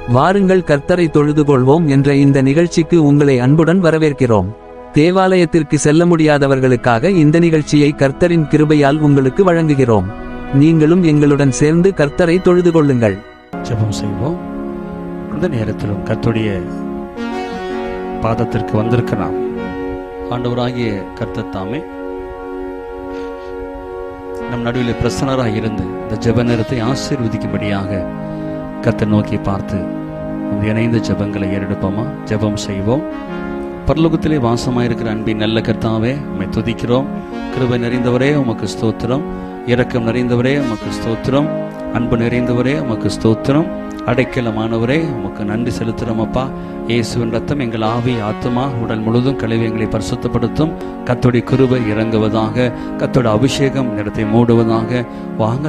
வாருங்கள் கர்த்தரை தொழுது கொள்வோம் என்ற இந்த நிகழ்ச்சிக்கு உங்களை அன்புடன் வரவேற்கிறோம் தேவாலயத்திற்கு செல்ல முடியாதவர்களுக்காக இந்த நிகழ்ச்சியை கர்த்தரின் கிருபையால் உங்களுக்கு வழங்குகிறோம் நீங்களும் எங்களுடன் சேர்ந்து கர்த்தரை தொழுது கொள்ளுங்கள் ஜெபம் செய்வோம் இந்த நேரத்திலும் கர்த்தருடைய பாதத்திற்கு வந்திருக்கலாம் ஆண்டவராகிய கர்த்தர் தாமே நம் நடுவில் பிரசன்னராக இருந்து இந்த ஜெப நேரத்தை ஆசீர்வதிக்கும்படியாக கர்த்தர் நோக்கி பார்த்து இந்த இணைந்த ஜெபங்களை ஏறெடுப்போமா ஜெபம் செய்வோம் பரலோகத்திலே வாசமாயிருக்கிற அன்பின் நல்ல கர்த்தாவே உம்மை துதிக்கிறோம் கிருபை நிறைந்தவரே உமக்கு ஸ்தோத்திரம் இரக்கம் நிறைந்தவரே உமக்கு ஸ்தோத்திரம் அன்பு நிறைந்தவரே உமக்கு ஸ்தோத்திரம் அடைக்கலமானவரே உமக்கு நன்றி செலுத்துகிறோம் அப்பா இயேசுவின் ரத்தம் எங்கள் ஆவி ஆத்மா உடல் முழுதும் கழிவு எங்களை பரிசுத்தப்படுத்தும் கத்தோடைய கிருபை இறங்குவதாக கத்தோட அபிஷேகம் நிறத்தை மூடுவதாக வாங்க